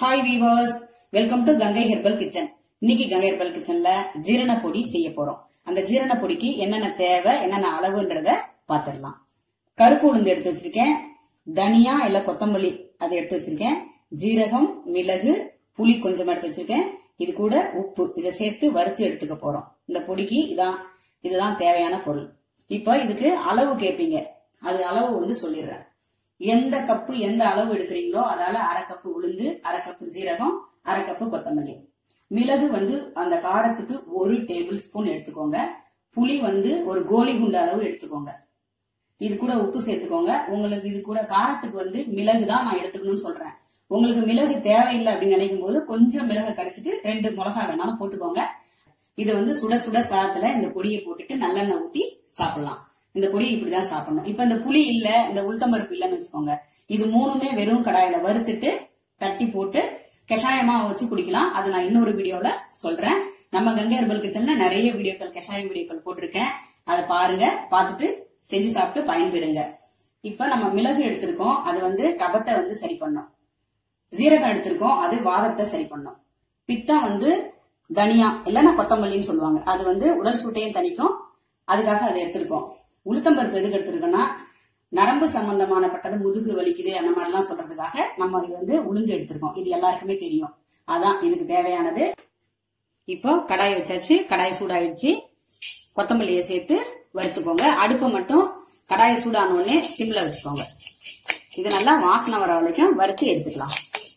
hi viewers welcome to Gangai herbal kitchen இன்னைக்கு Gangai herbal கிச்சன்ல ஜீரண பொடி செய்ய போறோம் அந்த ஜீரண பொடிக்கு என்னென்ன தேவை என்னென்ன அளவுன்றத பாத்துடலாம் கருப்பு உளுந்து எடுத்து வச்சிருக்கேன் தனியா இல்ல கொத்தமல்லி அதை எடுத்து வச்சிருக்கேன் ஜீரகம் மிளகு புளி கொஞ்சம் எடுத்து வச்சிருக்கேன் இது கூட உப்பு இதை சேர்த்து வறுத்து எடுத்துக்க போறோம் இந்த பொடிக்கு இதான் இதுதான் தேவையான பொருள் இப்போ இதுக்கு அளவு கேட்பீங்க அது அளவு வந்து சொல்லிடுறேன் எந்த கப்பு எந்த அளவு எடுக்கிறீங்களோ அதால அரை கப்பு உளுந்து அரை கப்பு ஜீரகம் அரை கப்பு கொத்தமல்லி மிளகு வந்து அந்த காரத்துக்கு ஒரு டேபிள் ஸ்பூன் எடுத்துக்கோங்க புளி வந்து ஒரு கோலி குண்டு அளவு எடுத்துக்கோங்க இது கூட உப்பு சேர்த்துக்கோங்க உங்களுக்கு இது கூட காரத்துக்கு வந்து மிளகு தான் நான் எடுத்துக்கணும்னு சொல்றேன் உங்களுக்கு மிளகு தேவையில்லை அப்படின்னு நினைக்கும் போது கொஞ்சம் மிளகை கரைச்சிட்டு ரெண்டு மிளகா வேணாலும் போட்டுக்கோங்க இது வந்து சுட சுட சாதத்துல இந்த பொடியை போட்டுட்டு நல்லெண்ணெய் ஊத்தி சாப்பிடலாம் இந்த பொடி இப்படிதான் சாப்பிடணும் இப்ப இந்த புளி இல்ல இந்த உளுத்தம்பருப்பு இல்லைன்னு வச்சுக்கோங்க இது மூணுமே வெறும் கடாயில வறுத்துட்டு தட்டி போட்டு கஷாயமா வச்சு குடிக்கலாம் அது நான் இன்னொரு வீடியோல சொல்றேன் நம்ம கங்கை ஹெர்பல் கிச்சன்ல நிறைய வீடியோக்கள் கஷாயம் வீடியோக்கள் போட்டிருக்கேன் அதை பாருங்க பார்த்துட்டு செஞ்சு சாப்பிட்டு பயன்பெறுங்க இப்ப நம்ம மிளகு எடுத்திருக்கோம் அது வந்து கபத்தை வந்து சரி பண்ணும் ஜீரகம் எடுத்திருக்கோம் அது வாதத்தை சரி பண்ணும் பித்தம் வந்து தனியா இல்லைன்னா கொத்தமல்லின்னு சொல்லுவாங்க அது வந்து உடல் சூட்டையும் தணிக்கும் அதுக்காக அதை எடுத்திருக்கோம் உளுத்தம்பருப்பு எதுக்கு எடுத்திருக்கோம்னா நரம்பு சம்பந்தமான பட்டது முதுகு வலிக்குது அந்த மாதிரிலாம் சொல்றதுக்காக நம்ம இது வந்து உளுந்து எடுத்திருக்கோம் இது எல்லாருக்குமே தெரியும் அதான் இதுக்கு தேவையானது இப்போ கடாய் வச்சாச்சு கடாய் சூடாயிடுச்சு கொத்தமல்லியை சேர்த்து வறுத்துக்கோங்க அடுப்பை மட்டும் கடாய் சூடான உடனே சிம்ல வச்சுக்கோங்க இது நல்லா வாசனை வர வரைக்கும் வறுத்து எடுத்துக்கலாம்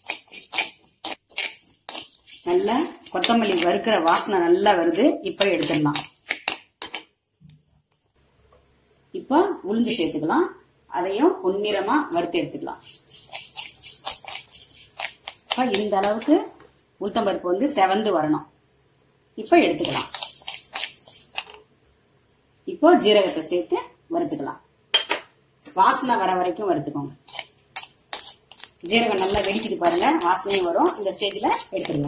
நல்லா கொத்தமல்லி வறுக்கிற வாசனை நல்லா வருது இப்ப எடுத்துடலாம் இப்போ உளுந்து சேர்த்துக்கலாம் அதையும் பொன்னிறமா வறுத்து எடுத்துக்கலாம் இப்ப இந்த அளவுக்கு உளுத்தம்பருப்பு வந்து செவந்து வரணும் இப்ப எடுத்துக்கலாம் இப்போ ஜீரகத்தை சேர்த்து வறுத்துக்கலாம் வாசனை வர வரைக்கும் வறுத்துக்கோங்க ஜீரகம் நல்லா வெடிக்குது பாருங்க வாசனையும் வரும் இந்த ஸ்டேஜ்ல எடுத்துருங்க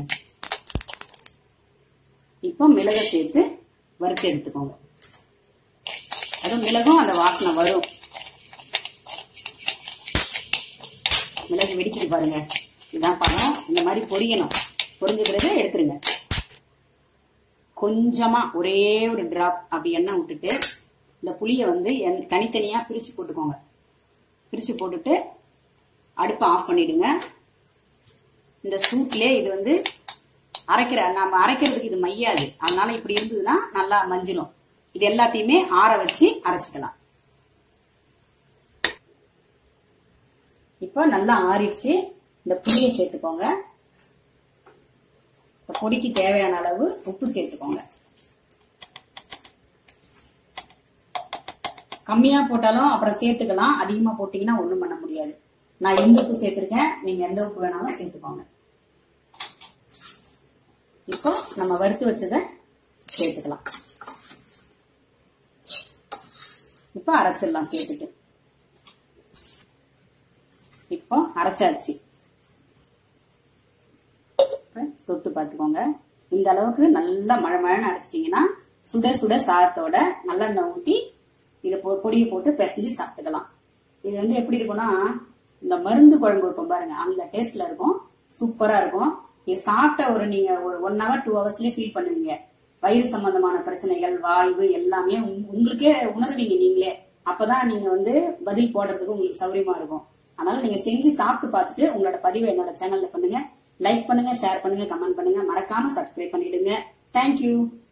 இப்போ மிளகை சேர்த்து வறுத்து எடுத்துக்கோங்க அதுவும் மிளகும் அந்த வாசனை வரும் மிளகு வெடிக்குது பாருங்க இதான் பழம் இந்த மாதிரி பொரியணும் பொரிஞ்ச பிறகு எடுத்துருங்க கொஞ்சமா ஒரே ஒரு டிராப் அப்படி எண்ணெய் விட்டுட்டு இந்த புளியை வந்து எண்- தனித்தனியா பிரிச்சு போட்டுக்கோங்க பிரிச்சு போட்டுட்டு அடுப்பை ஆஃப் பண்ணிடுங்க இந்த சூட்லயே இது வந்து அரைக்கிற நம்ம அரைக்கிறதுக்கு இது மையாது அதனால இப்படி இருந்ததுன்னா நல்லா மஞ்சிடும் இது எல்லாத்தையுமே ஆற வச்சு அரைச்சிக்கலாம் இப்போ நல்லா ஆறிடுச்சு இந்த புளியை சேர்த்துக்கோங்க இந்த பொடிக்கு தேவையான அளவு உப்பு சேர்த்துக்கோங்க கம்மியா போட்டாலும் அப்புறம் சேர்த்துக்கலாம் அதிகமா போட்டீங்கன்னா ஒண்ணும் பண்ண முடியாது நான் எந்த உப்பு சேர்த்திருக்கேன் நீங்க எந்த உப்பு வேணாலும் சேர்த்துக்கோங்க இப்போ நம்ம வறுத்து வச்சதை சேர்த்துக்கலாம் இப்போ அரைச்சிடலாம் சேர்த்துட்டு இப்போ அரைச்சாச்சு இப்ப தொட்டு பார்த்துக்கோங்க இந்த அளவுக்கு நல்லா மழை மழைன்னு அரைச்சிட்டீங்கன்னா சுட சுட சாதத்தோட நல்லெண்ணெய் ஊத்தி இதை பொ- பொடியை போட்டு பிசைஞ்சு சாப்பிட்டுக்கலாம் இது வந்து எப்படி இருக்கும்னா இந்த மருந்து குழம்பு இருக்கும் பாருங்க அந்த டேஸ்ட்ல இருக்கும் சூப்பரா இருக்கும் இது சாப்பிட்ட ஒரு நீங்க ஒரு ஒன் ஹவர் டூ ஹவர்ஸ்லயே ஃபீல் பண்ணுவீங்க வயிறு சம்பந்தமான பிரச்சனைகள் வாய்வு எல்லாமே உங்க- உங்களுக்கே உணர்வீங்க நீங்களே அப்பதான் நீங்க வந்து பதில் போடுறதுக்கு உங்களுக்கு சௌரியமா இருக்கும் அதனால நீங்க செஞ்சு சாப்பிட்டு பார்த்துட்டு உங்களோட பதிவை என்னோட சேனல்ல பண்ணுங்க லைக் பண்ணுங்க ஷேர் பண்ணுங்க கமெண்ட் பண்ணுங்க மறக்காம சப்ஸ்கிரைப் பண்ணிடுங்க தேங்க்யூ